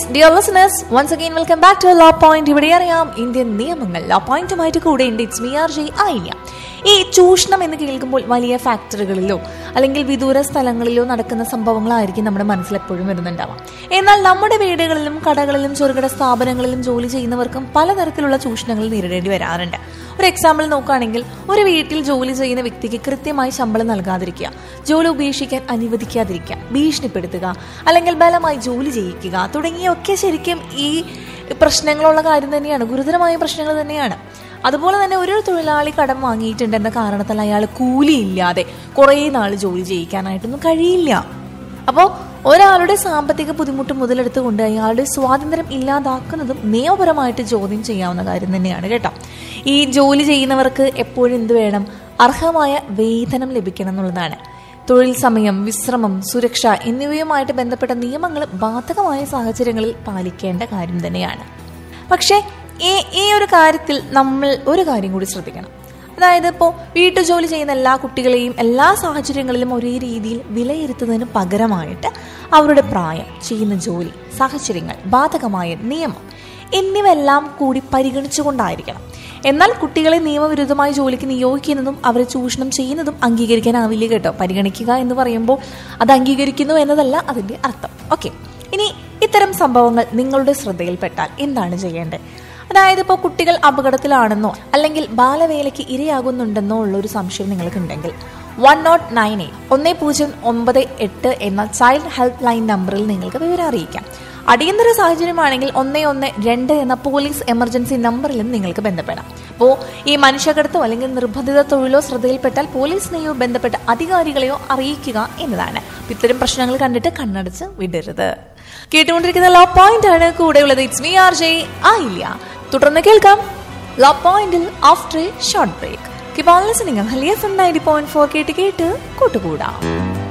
yes dear listeners once again welcome back to law point ഇവിടെ അറിയാം Indian നിയമങ്ങൾ law പോയിന്റുമായിട്ട് കൂടെ ഉണ്ട് ഇറ്റ്സ് മി ആർ ജെ ആയില്ല ഈ ചൂഷണം എന്ന് കേൾക്കുമ്പോൾ വലിയ ഫാക്ടറികളിലോ അല്ലെങ്കിൽ വിദൂര സ്ഥലങ്ങളിലോ നടക്കുന്ന സംഭവങ്ങളായിരിക്കും നമ്മുടെ മനസ്സിൽ എപ്പോഴും വരുന്നുണ്ടാവാം എന്നാൽ നമ്മുടെ വീടുകളിലും കടകളിലും ചെറുകിട സ്ഥാപനങ്ങളിലും ജോലി ചെയ്യുന്നവർക്കും പലതരത്തിലുള്ള ചൂഷണങ്ങൾ നേരിടേണ്ടി വരാറുണ്ട് ഒരു എക്സാമ്പിൾ നോക്കുകയാണെങ്കിൽ ഒരു വീട്ടിൽ ജോലി ചെയ്യുന്ന വ്യക്തിക്ക് കൃത്യമായി ശമ്പളം നൽകാതിരിക്കുക ജോലി ഉപേക്ഷിക്കാൻ അനുവദിക്കാതിരിക്കുക ഭീഷണിപ്പെടുത്തുക അല്ലെങ്കിൽ ബലമായി ജോലി ചെയ്യിക്കുക തുടങ്ങിയൊക്കെ ശരിക്കും ഈ പ്രശ്നങ്ങളുള്ള കാര്യം തന്നെയാണ് ഗുരുതരമായ പ്രശ്നങ്ങൾ തന്നെയാണ് അതുപോലെ തന്നെ ഒരു തൊഴിലാളി കടം വാങ്ങിയിട്ടുണ്ടെന്ന കാരണത്താൽ അയാൾ കൂലിയില്ലാതെ കുറേ നാൾ ജോലി ചെയ്യിക്കാനായിട്ടൊന്നും കഴിയില്ല അപ്പോൾ ഒരാളുടെ സാമ്പത്തിക ബുദ്ധിമുട്ട് മുതലെടുത്തുകൊണ്ട് അയാളുടെ സ്വാതന്ത്ര്യം ഇല്ലാതാക്കുന്നതും നിയമപരമായിട്ട് ചോദ്യം ചെയ്യാവുന്ന കാര്യം തന്നെയാണ് കേട്ടോ ഈ ജോലി ചെയ്യുന്നവർക്ക് എപ്പോഴും എന്ത് വേണം അർഹമായ വേതനം ലഭിക്കണം എന്നുള്ളതാണ് തൊഴിൽ സമയം വിശ്രമം സുരക്ഷ എന്നിവയുമായിട്ട് ബന്ധപ്പെട്ട നിയമങ്ങൾ ബാധകമായ സാഹചര്യങ്ങളിൽ പാലിക്കേണ്ട കാര്യം തന്നെയാണ് പക്ഷേ ഈ ഈ ഒരു കാര്യത്തിൽ നമ്മൾ ഒരു കാര്യം കൂടി ശ്രദ്ധിക്കണം അതായത് ഇപ്പോൾ വീട്ടുജോലി ചെയ്യുന്ന എല്ലാ കുട്ടികളെയും എല്ലാ സാഹചര്യങ്ങളിലും ഒരേ രീതിയിൽ വിലയിരുത്തുന്നതിന് പകരമായിട്ട് അവരുടെ പ്രായം ചെയ്യുന്ന ജോലി സാഹചര്യങ്ങൾ ബാധകമായ നിയമം എന്നിവയെല്ലാം കൂടി പരിഗണിച്ചുകൊണ്ടായിരിക്കണം എന്നാൽ കുട്ടികളെ നിയമവിരുദ്ധമായി ജോലിക്ക് നിയോഗിക്കുന്നതും അവരെ ചൂഷണം ചെയ്യുന്നതും അംഗീകരിക്കാനാവില്ല കേട്ടോ പരിഗണിക്കുക എന്ന് പറയുമ്പോൾ അത് അംഗീകരിക്കുന്നു എന്നതല്ല അതിന്റെ അർത്ഥം ഓക്കെ ഇനി ഇത്തരം സംഭവങ്ങൾ നിങ്ങളുടെ ശ്രദ്ധയിൽപ്പെട്ടാൽ എന്താണ് ചെയ്യേണ്ടത് അതായത് ഇപ്പോൾ കുട്ടികൾ അപകടത്തിലാണെന്നോ അല്ലെങ്കിൽ ബാലവേലയ്ക്ക് ഇരയാകുന്നുണ്ടെന്നോ ഉള്ള ഒരു സംശയം നിങ്ങൾക്കുണ്ടെങ്കിൽ വൺ നോട്ട് നയൻ എയ്റ്റ് ഒന്ന് പൂജ്യം ഒമ്പത് എട്ട് എന്ന ചൈൽഡ് ഹെൽപ്പ് ലൈൻ നമ്പറിൽ നിങ്ങൾക്ക് വിവരം അറിയിക്കാം അടിയന്തര സാഹചര്യമാണെങ്കിൽ ഒന്ന് ഒന്ന് രണ്ട് എന്ന പോലീസ് എമർജൻസി നമ്പറിലും നിങ്ങൾക്ക് ബന്ധപ്പെടാം അപ്പോൾ ഈ മനുഷ്യകടത്തോ അല്ലെങ്കിൽ നിർബന്ധിത തൊഴിലോ ശ്രദ്ധയിൽപ്പെട്ടാൽ പോലീസിനെയോ ബന്ധപ്പെട്ട അധികാരികളെയോ അറിയിക്കുക എന്നതാണ് ഇത്തരം പ്രശ്നങ്ങൾ കണ്ടിട്ട് കണ്ണടച്ച് വിടരുത് കേട്ടുകൊണ്ടിരിക്കുന്ന ലോ പോയിന്റ് ആണ് കൂടെയുള്ളത് ഇറ്റ്സ് മീ ആർ ജെ ആയില്ല തുടർന്ന് കേൾക്കാം ലോ പോയിന്റിൽ after a short break keep on listening ഹലിയ F M ninety point four കേട്ട് കേട്ട് കൂട്ടുകൂടാം